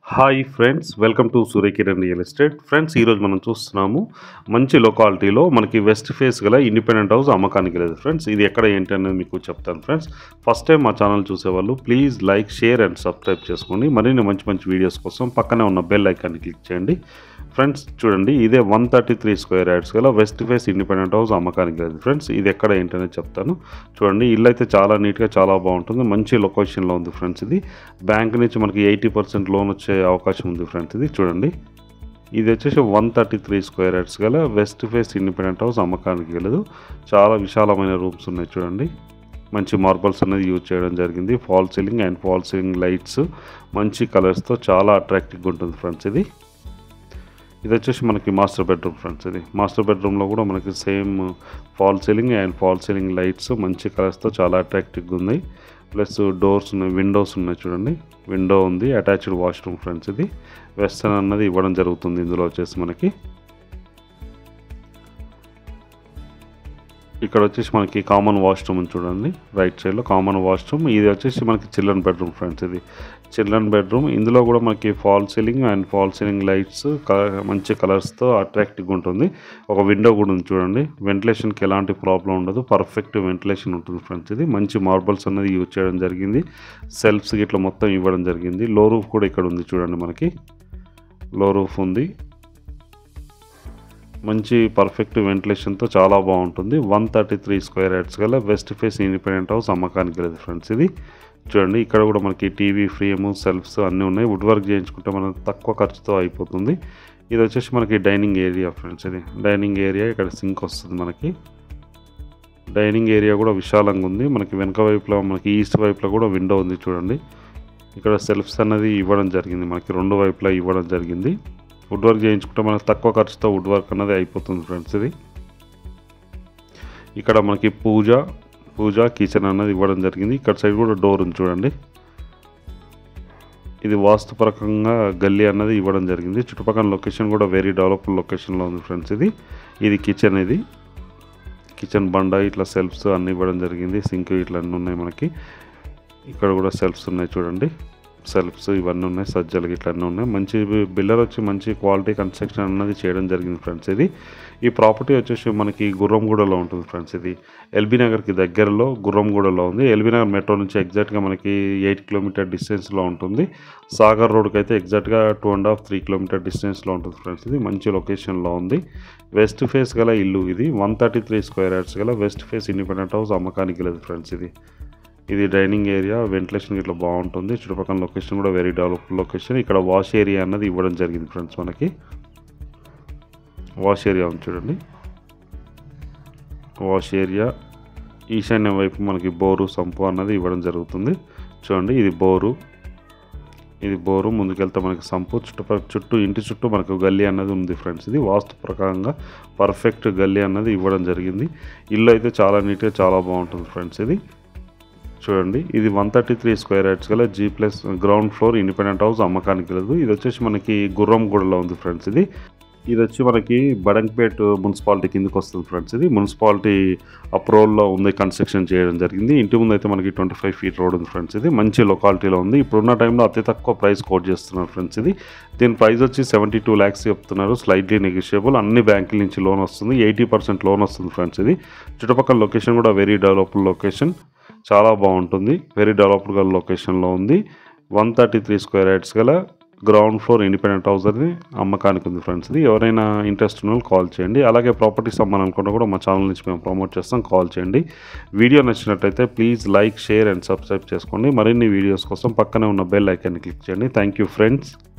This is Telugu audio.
hi friends welcome to Suryakiran real estate friends ఈరోజు మనం చూస్తున్నాము మంచి లొకాలిటీలో మనకి వెస్ట్ ఫేస్ గల ఇండిపెండెంట్ హౌస్ అమ్మకానికి లేదు ఫ్రెండ్స్ ఇది ఎక్కడ ఏంటి అనేది మీకు చెప్తాను ఫ్రెండ్స్ ఫస్ట్ టైం మా ఛానల్ చూసేవాళ్ళు please like share and subscribe చేసుకోండి మరిన్ని మంచి మంచి వీడియోస్ కోసం పక్కనే ఉన్న బెల్ ఐకాన్ని క్లిక్ చేయండి ఫ్రెండ్స్ చూడండి ఇదే one thirty three square yards గల వెస్ట్ ఫేస్ ఇండిపెండెంట్ హౌస్ అమ్మకానికి లేదు ఫ్రెండ్స్ ఇది ఎక్కడ ఏంటనేది చెప్తాను చూడండి ఇల్లు అయితే చాలా నీట్గా చాలా బాగుంటుంది మంచి లొకేషన్లో ఉంది ఫ్రెండ్స్ ఇది బ్యాంక్ నుంచి మనకి ఎయిటీ పర్సెంట్ లోన్ వచ్చే అవకాశం ఉంది ఫ్రెండ్స్ ఇది చూడండి ఇది వచ్చేసి one thirty three square yards గల వెస్ట్ ఫేస్ ఇండిపెండెంట్ హౌస్ అమ్మకానికి వెళ్ళదు చాలా విశాలమైన రూమ్స్ ఉన్నాయి చూడండి మంచి మార్బల్స్ అనేది యూజ్ చేయడం జరిగింది fall ceiling and fall ceiling lights మంచి కలర్స్తో చాలా అట్రాక్టివ్గా ఉంటుంది ఫ్రెండ్స్ ఇది ఇది వచ్చేసి మనకి మాస్టర్ బెడ్రూమ్ ఫ్రెండ్స్ ఇది మాస్టర్ బెడ్రూమ్లో కూడా మనకి same fall ceiling and fall ceiling lights మంచి కలర్స్తో చాలా అట్రాక్టివ్గా ఉన్నాయి ప్లస్ డోర్స్ ఉన్నాయి విండోస్ ఉన్నాయి చూడండి విండో ఉంది అటాచ్డ్ వాష్రూమ్ ఫ్రెండ్స్ ఇది వెస్టర్న్ అన్నది ఇవ్వడం జరుగుతుంది ఇందులో వచ్చేసి మనకి ఇక్కడ వచ్చేసి మనకి కామన్ వాష్రూమ్ ఉంది చూడండి రైట్ సైడ్లో కామన్ వాష్రూమ్ ఇది వచ్చేసి మనకి చిల్డ్రన్ బెడ్రూమ్ ఫ్రెండ్స్ ఇది చిల్డ్రన్ బెడ్రూమ్ ఇందులో కూడా మనకి fall ceiling and fall ceiling lights మంచి కలర్స్తో అట్రాక్టివ్గా ఉంటుంది ఒక విండో కూడా ఉంది చూడండి వెంటిలేషన్కి ఎలాంటి ప్రాబ్లం ఉండదు పర్ఫెక్ట్ వెంటిలేషన్ ఉంటుంది ఫ్రెండ్స్ ఇది మంచి మార్బల్స్ అనేది యూజ్ చేయడం జరిగింది సెల్ఫ్స్ ఇట్లా మొత్తం ఇవ్వడం జరిగింది లో రూఫ్ కూడా ఇక్కడ ఉంది చూడండి మనకి లో రూఫ్ ఉంది మంచి పర్ఫెక్ట్ వెంటిలేషన్తో చాలా బాగుంటుంది one thirty three square yards గల వెస్ట్ ఫేస్ ఇండిపెండెంట్ హౌస్ అమ్మకానికి లేదు ఫ్రెండ్స్ ఇది చూడండి ఇక్కడ కూడా మనకి టీవీ ఫ్రేమ్ సెల్ఫ్స్ అన్నీ ఉన్నాయి వుడ్ వర్క్ చేయించుకుంటే మనకు తక్కువ ఖర్చుతో అయిపోతుంది ఇది వచ్చేసి మనకి డైనింగ్ ఏరియా ఫ్రెండ్స్ ఇది డైనింగ్ ఏరియా ఇక్కడ సింక్ వస్తుంది మనకి డైనింగ్ ఏరియా కూడా విశాలంగా ఉంది మనకి వెనక వైపులో మనకి ఈస్ట్ వైపులో కూడా విండో ఉంది చూడండి ఇక్కడ సెల్ఫ్స్ అనేది ఇవ్వడం జరిగింది మనకి రెండు వైపులా ఇవ్వడం జరిగింది వుడ్ వర్క్ చేయించుకుంటే మనకు తక్కువ ఖర్చుతో వుడ్ వర్క్ అనేది అయిపోతుంది ఫ్రెండ్స్ ఇది ఇక్కడ మనకి పూజ పూజ కిచెన్ అన్నది ఇవ్వడం జరిగింది ఇక్కడ సైడ్ కూడా డోర్ ఉంది చూడండి ఇది వాస్తుపరకంగా గల్లీ అన్నది ఇవ్వడం జరిగింది చుట్టుపక్కల లొకేషన్ కూడా వెరీ డెవలప్డ్ లొకేషన్లో ఉంది ఫ్రెండ్స్ ఇది ఇది కిచెన్ ఇది కిచెన్ బండ ఇట్లా సెల్ఫ్స్ అన్నీ ఇవ్వడం జరిగింది సింక్ ఇట్లా అన్నీ ఉన్నాయి మనకి ఇక్కడ కూడా సెల్ఫ్స్ ఉన్నాయి చూడండి సెల్ఫ్స్ ఇవన్నీ ఉన్నాయి సజ్జలు ఇట్లా అన్నీ ఉన్నాయి మంచి బిల్డర్ వచ్చి మంచి క్వాలిటీ కన్స్ట్రక్షన్ అన్నది చేయడం జరిగింది ఫ్రెండ్స్ ఇది ఈ ప్రాపర్టీ వచ్చేసి మనకి గుర్రంగూడలో ఉంటుంది ఫ్రెండ్స్ ఇది ఎల్బీ నగర్కి దగ్గరలో గుర్రంగూడలో ఉంది ఎల్బీ నగర్ మెట్రో నుంచి ఎగ్జాక్ట్గా మనకి ఎయిట్ కిలోమీటర్ డిస్టెన్స్లో ఉంటుంది సాగర్ రోడ్కి అయితే ఎగ్జాక్ట్గా two and half three kilometer డిస్టెన్స్లో ఉంటుంది ఫ్రెండ్స్ ఇది మంచి లొకేషన్లో ఉంది వెస్ట్ ఫేస్ గల ఇల్లు ఇది one thirty three square yards గల వెస్ట్ ఫేస్ ఇండిపెండెంట్ హౌస్ అమ్మకానికి లేదు ఫ్రెండ్స్ ఇది ఇది డైనింగ్ ఏరియా వెంటిలేషన్ ఇట్లా బాగుంటుంది చుట్టుపక్కల లొకేషన్ కూడా వెరీ డెవలప్ లొకేషన్ ఇక్కడ వాష్ ఏరియా అన్నది ఇవ్వడం జరిగింది ఫ్రెండ్స్ మనకి వాష్ ఏరియా ఉంది చూడండి వాష్ ఏరియా ఈశాన్య వైపు మనకి బోరు సంపు అన్నది ఇవ్వడం జరుగుతుంది చూడండి ఇది బోరు ఇది బోరు ముందుకెళ్తే మనకి సంపు చుట్టుపక్కల చుట్టూ ఇంటి చుట్టూ మనకు గల్లీ అన్నది ఉంది ఫ్రెండ్స్ ఇది వాస్తు ప్రకారంగా పర్ఫెక్ట్ గల్లీ అన్నది ఇవ్వడం జరిగింది ఇల్లు అయితే చాలా నీట్గా చాలా బాగుంటుంది ఫ్రెండ్స్ ఇది చూడండి ఇది one thirty three square yards గల G plus ground floor independent house అమ్మకానికి లేదు ఇది వచ్చేసి మనకి గుర్రంగూడలో ఉంది ఫ్రెండ్స్ ఇది ఇది వచ్చి మనకి బడంగపేట్ మున్సిపాలిటీ కిందకి వస్తుంది ఫ్రెండ్స్ ఇది మున్సిపాలిటీ అప్రూవల్లో ఉంది కన్స్ట్రక్షన్ చేయడం జరిగింది ఇంటి ముందు అయితే మనకి ట్వంటీ ఫైవ్ ఫీట్ రోడ్ ఉంది ఫ్రెండ్స్ ఇది మంచి లొకాలిటీలో ఉంది ఇప్పుడున్న టైంలో అతి తక్కువ ప్రైస్ కోట్ చేస్తున్నారు ఫ్రెండ్స్ ఇది దీని ప్రైస్ వచ్చి సెవెంటీ టూ ల్యాక్స్ చెప్తున్నారు స్లైట్లీ నెగిషియబుల్ అన్ని బ్యాంకుల నుంచి లోన్ వస్తుంది ఎయిటీ పర్సెంట్ లోన్ వస్తుంది ఫ్రెండ్స్ ఇది చుట్టుపక్కల లొకేషన్ కూడా వెరీ డెవలప్డ్ లొకేషన్ చాలా బాగుంటుంది వెరీ డెవలప్డ్ గల లొకేషన్లో ఉంది one thirty three square yards గల గ్రౌండ్ ఫ్లోర్ ఇండిపెండెంట్ హౌస్ అది అమ్మకానికి ఉంది ఫ్రెండ్స్ ఇది ఎవరైనా ఇంట్రెస్ట్ ఉన్న వాళ్ళు కాల్ చేయండి అలాగే ప్రాపర్టీస్ అమ్మాలనుకుంటే కూడా మా ఛానల్ నుంచి మేము ప్రమోట్ చేస్తాం కాల్ చేయండి వీడియో నచ్చినట్టయితే please like share and subscribe చేసుకోండి మరిన్ని వీడియోస్ కోసం పక్కనే ఉన్న బెల్ ఐకాన్ని క్లిక్ చేయండి థ్యాంక్ యూ ఫ్రెండ్స్